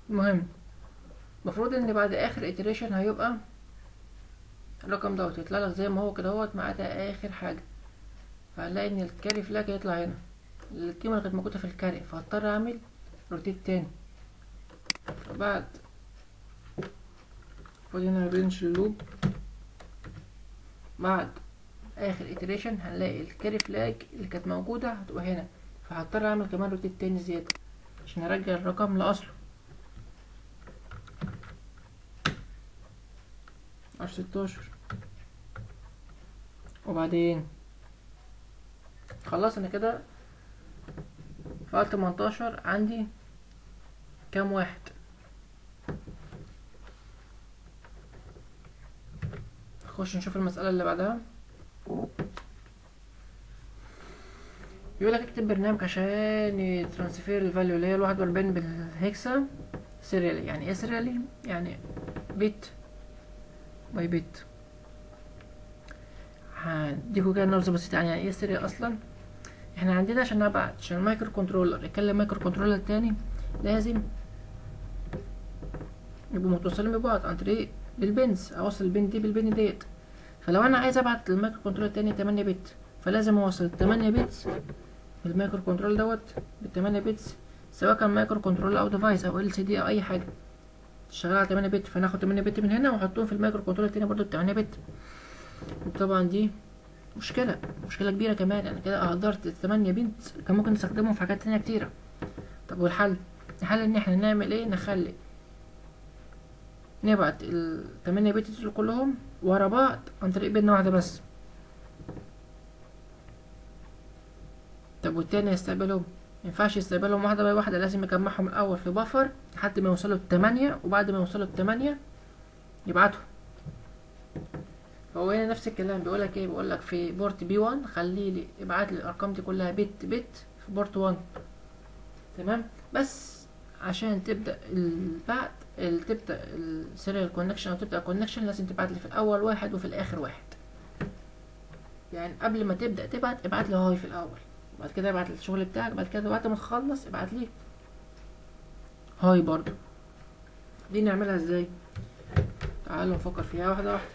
المهم المفروض ان بعد اخر iteration هيبقى الرقم دوت يطلع لك زي ما هو كده اهوت ما عدا اخر حاجه فهنلاقي ان الكاري فلاج هيطلع هنا القيمه اللي كانت موجوده في الكاري فهضطر اعمل روتيت تاني بعد المفروض هنا رينج اللوب بعد اخر iteration هنلاقي الكاري فلاج اللي كانت موجوده هتبقى هنا فهضطر اعمل كمان روتيت تاني زياده عشان ارجع الرقم لاصله عشر ستاشر وبعدين خلاص انا كده في تمنتاشر عندي كام واحد نخش نشوف المسألة اللي بعدها يقول لك اكتب برنامج عشان يترانسفير الفاليو اللي هي الواحد واربعين بالهكسا سيريالي يعني ايه سيريالي يعني بيت باي بيت هديكوا كده نبذة بسيطة يعني ايه سيريال اصلا احنا عندنا عشان نبعت عشان المايكرو كنترولر يكلم مايكرو كنترولر تاني لازم يبقوا متصلين ببعض عن طريق البنز اوصل البن دي بالبن ديت فلو انا عايز ابعت للمايكرو كنترولر تاني 8 بت فلازم اوصل 8 بتس بالمايكرو كنترول دوت بال 8 بتس سواء كان مايكرو كنترول او ديفايس او ال سي دي او اي حاجه شغال على 8 بت فناخد 8 بت من هنا واحطهم في المايكرو كنترول التاني برضو ب 8 بت طبعا دي مشكلة مشكلة كبيرة كمان يعني كده قدرت 8 بت كان ممكن نستخدمهم في حاجات تانية كتيرة طب والحل الحل ان احنا نعمل ايه نخلي نبعت ال 8 بت دول كلهم ورا بعض عن طريق بين واحدة بس طب والتاني يستقبلهم مينفعش يستقبلهم واحدة باي واحدة لازم يجمعهم الأول في بفر لحد ما يوصلوا التمانية وبعد ما يوصلوا التمانية يبعتهم فهو هنا نفس الكلام بيقولك ايه بيقولك في بورت بي 1 خلي لي ابعت لي الارقام دي كلها بت بت في بورت 1 تمام بس عشان تبدا البعت ال- تبدا السيريال كونكشن او تبدا الكونكشن لازم تبعت لي في الاول واحد وفي الاخر واحد يعني قبل ما تبدا تبعت ابعت لي هاي في الاول بعد كده ابعت لي الشغل بتاعك بعد كده بعد ما تخلص ابعت لي هاي برضو دي نعملها ازاي تعالوا نفكر فيها واحده واحده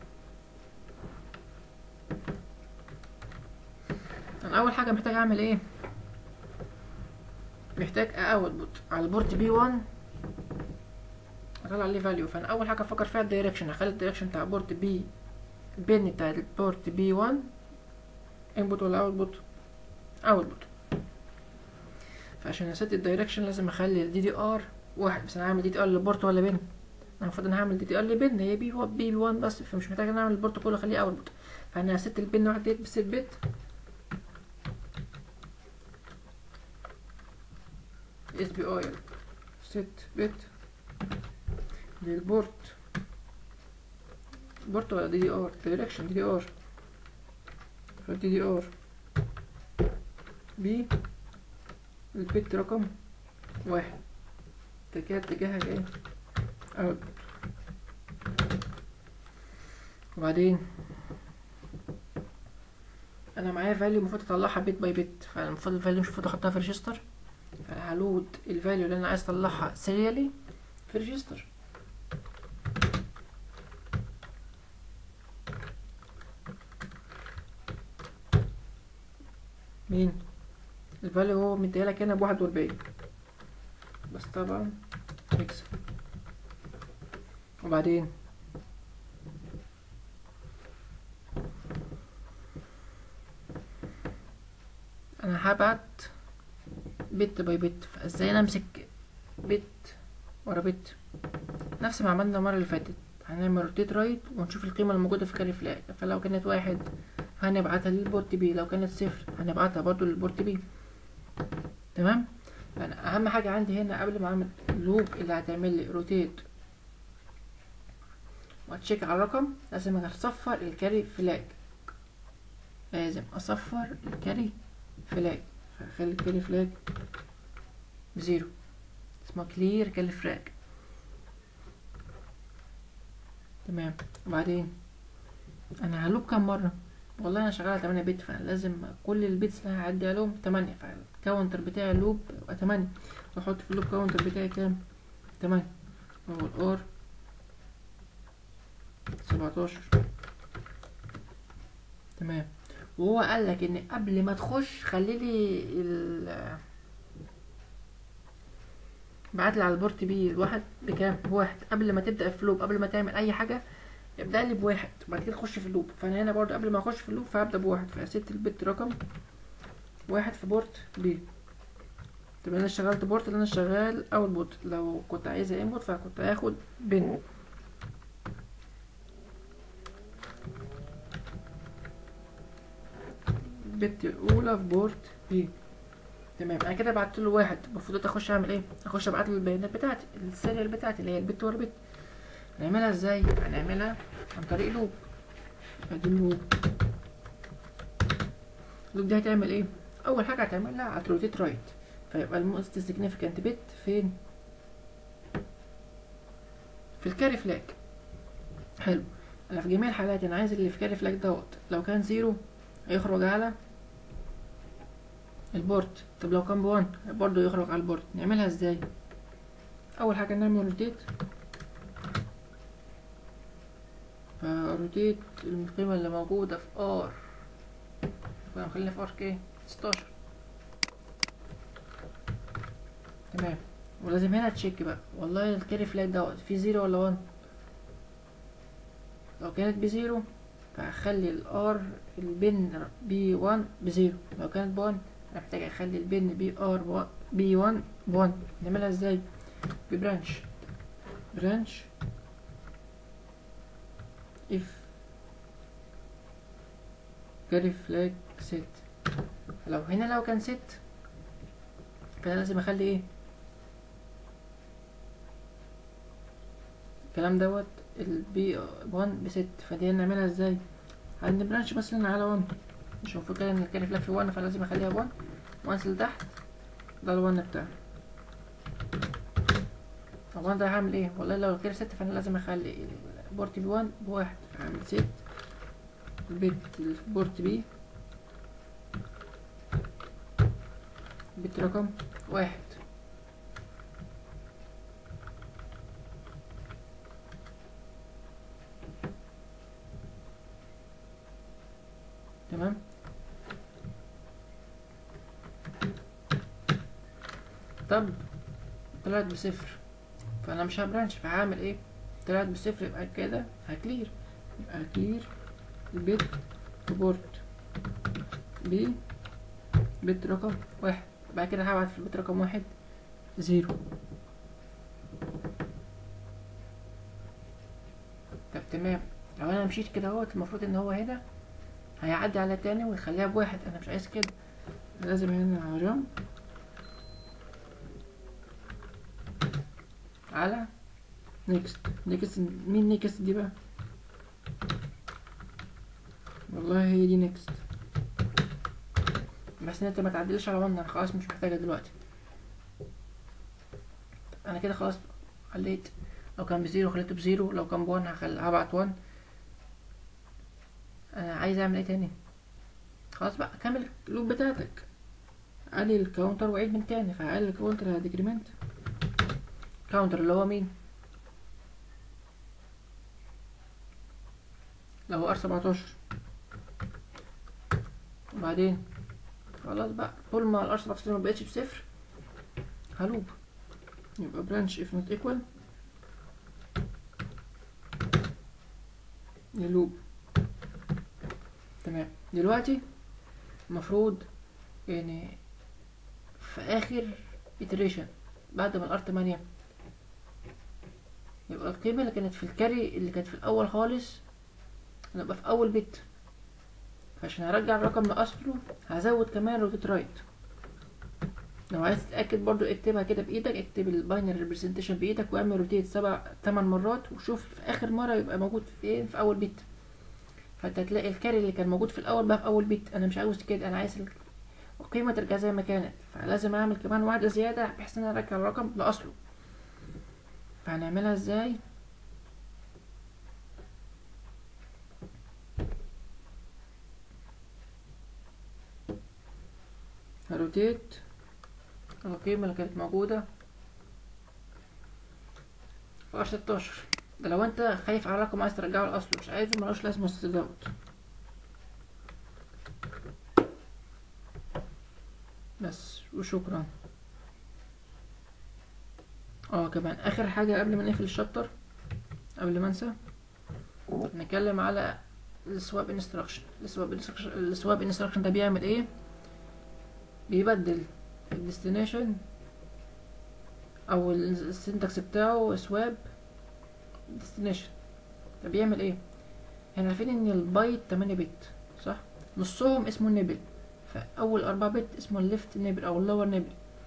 انا اول حاجه محتاج اعمل ايه محتاج اوتبوت على البورت بي 1 اطلع عليه فاليو فانا اول حاجه افكر فيها الدايركشن هخلي الدايركشن بتاع بورت بي البن بتاع البورت بي 1 انبوت ولا اوتبوت اوتبوت فعشان اسيت الدايركشن لازم اخلي الدي دي ار واحد بس انا هعمل دي دي ار للبورت ولا بن انا المفروض انا هعمل دي دي ار لبن هي بي بي 1 بس فمش محتاج ان اعمل البورت كله اخليه اوتبوت فانا هست البن واحد ديت بست بت اس بي اي ست بت للبورت بورت ولا دي دي ار دايركشن دي دي ار فدي دي ار بي البت رقم واحد ده كده اتجاهك ايه اوت وبعدين انا معايا فاليو المفروض اطلعها بيت باي بيت فالمفروض الفاليو مش المفروض احطها في ريجستر فهلود الفاليو اللي انا عايز اطلعها سيريالي في ريجستر مين الفاليو هو مديهالك هنا بواحد واربعين بس طبعا اكس وبعدين انا هبعت بت باي بت فازاي انا امسك بت ورا بت نفس ما عملنا المره اللي فاتت هنعمل روتيت رايت ونشوف القيمه الموجوده في كاري فلاج فلو كانت واحد هنبعتها للبورت بي لو كانت صفر هنبعتها برضو للبورت بي تمام انا اهم حاجه عندي هنا قبل ما اعمل اللوب اللي هتعمل لي روتيت واتشيك على الرقم لازم اصفر الكاري فلاج لازم اصفر الكاري فلاج فخلي الكاري فلاج بزيرو اسمها كلير كاري فلاج تمام وبعدين انا هلوب كام مره والله انا شغال على 8 بت فلازم كل البيتس اللي هعدي عليهم 8 فالكاونتر بتاعي اللوب يبقى 8 واحط في اللوب كاونتر بتاعي كام تمانية وهو الار سبعتاشر تمام وهو قال لك ان قبل ما تخش خلي لي ال بعت لي على البورت بي الواحد بكام بواحد قبل ما تبدا في اللوب قبل ما تعمل اي حاجه ابدا لي بواحد وبعد كده تخش في اللوب فانا هنا برضه قبل ما اخش في اللوب فهبدا بواحد فست البت رقم واحد في بورت بي طب انا اشتغلت بورت اللي انا شغال اول بورت لو كنت عايزة انبوت فكنت هاخد بن بت الاولى في بورت بي تمام انا كده بعت له واحد المفروض اخش اعمل ايه اخش ابعت له البيانات بتاعتي السيريال بتاعتي اللي هي البت ورا بت هنعملها ازاي هنعملها عن طريق لوب ادي اللوب اللوب دي هتعمل ايه اول حاجه هتعملها هتروتيت رايت فيبقى الموست سيجنيفيكانت بت فين في الكاري فلاج حلو انا في جميع الحالات انا عايز اللي في كاري فلاج دوت لو كان زيرو هيخرج على البورت طب لو كان بوان برضه يخرج على البورت نعملها ازاي اول حاجه نعمل روتيت فروتيت القيمه اللي موجوده في ار فنخلينا في ار كي 16 تمام ولازم هنا تشيك بقى والله الكاري فلاج دوت في زيرو ولا وان لو كانت بزيرو فهخلي الار البن بي وان بزيرو لو كانت بوان محتاج اخلي البن بي ار بي وان بوان نعملها ازاي ببرانش برانش اف كاري فلاج ست لو هنا لو كان ست فانا لازم اخلي ايه الكلام دوت البي 1 بست فدي نعملها ازاي عند برانش مثلا على 1 مش المفروض كده ان الكاري فلاج في 1 فلازم اخليها 1 وانزل تحت ده ال1 بتاعي طبعا ده هعمل ايه والله لو الكاري ست فانا لازم اخلي البورت بي 1 بواحد فهعمل ست البيت البورت بي بت رقم واحد تمام طب طلعت بصفر فانا مش هبرانش فهعمل ايه طلعت بصفر يبقى كده هكلير يبقى كلير البيت بورت بي بت رقم واحد بعد كده هبعت في البيت رقم واحد زيرو طب تمام لو انا مشيت كده اهوت المفروض ان هو هنا هيعدي على التاني ويخليها بواحد انا مش عايز كده لازم هنا جامب على نيكست نيكست مين نيكست دي بقى والله هي دي نيكست بس ان انت ما تعدلش على 1 انا خلاص مش محتاجه دلوقتي انا كده خلاص خليت لو كان بزيرو خليته بزيرو لو كان بوان هخل... هبعت 1 انا عايز اعمل ايه تاني خلاص بقى كمل اللوب بتاعتك قلل الكاونتر وعيد من تاني فهقلل الكاونتر ديكريمنت كاونتر اللي هو مين اللي هو ار 17 وبعدين خلاص بقى طول ما الار 17 ما بقتش بصفر هلوب يبقى برانش if not equal يلوب تمام دلوقتي المفروض يعني في اخر iteration بعد ما الار 8 يبقى القيمة اللي كانت في الكاري اللي كانت في الأول خالص هنبقى في أول بت فعشان هرجع الرقم لأصله هزود كمان روتيت رايت لو عايز تتأكد برضو اكتبها كده بإيدك اكتب الباينري ريبريزنتيشن بإيدك واعمل روتيت سبع تمن مرات وشوف في آخر مرة يبقى موجود فين في أول بت فانت هتلاقي الكاري اللي كان موجود في الأول بقى في أول بت أنا مش عاوز كده أنا عايز القيمة ترجع زي ما كانت فلازم أعمل كمان واحدة زيادة بحيث إن أنا أرجع الرقم لأصله فهنعملها ازاي هروتيت القيمة اللي كانت موجودة يبقى ستاشر ده لو انت خايف على رقم عايز ترجعه لاصله مش عايزه ملوش لازمه تزود بس وشكرا اه كمان اخر حاجه قبل ما نقفل الشابتر قبل ما انسى نتكلم على السواب انستراكشن السواب انستراكشن السواب انستراكشن ده بيعمل ايه بيبدل الديستنيشن او السنتكس بتاعه سواب ديستنيشن ده بيعمل ايه احنا عارفين ان البايت 8 بت صح نصهم اسمه النبل فاول اربعة بت اسمه الليفت نبل او اللور نبل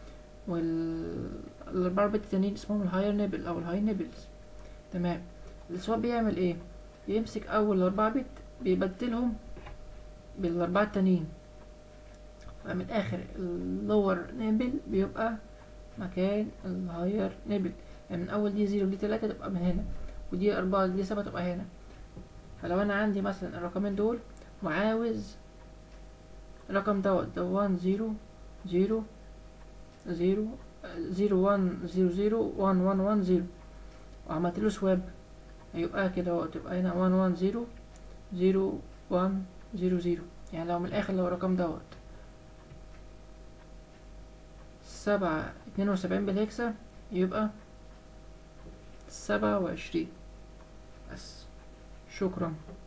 والاربعة بت التانيين اسمهم الهاير نبل او الهاي نبلز تمام السواب بيعمل ايه بيمسك اول اربعة بت بيبدلهم بالاربعة التانيين فمن الاخر اللور نبل بيبقى مكان الهاير نبل يعني من اول دي زيرو دي تلاتة تبقى من هنا ودي اربعة دي سبعة تبقى هنا فلو انا عندي مثلا الرقمين دول وعاوز الرقم دوت ده وان زيرو زيرو زيرو زيرو وان زيرو زيرو وان وان وان زيرو وعملت له سواب هيبقى كده اهو تبقى هنا وان وان زيرو زيرو وان زيرو زيرو يعني لو من الاخر لو الرقم دوت سبعة اتنين وسبعين بالهكسة يبقى سبعة وعشرين بس شكرا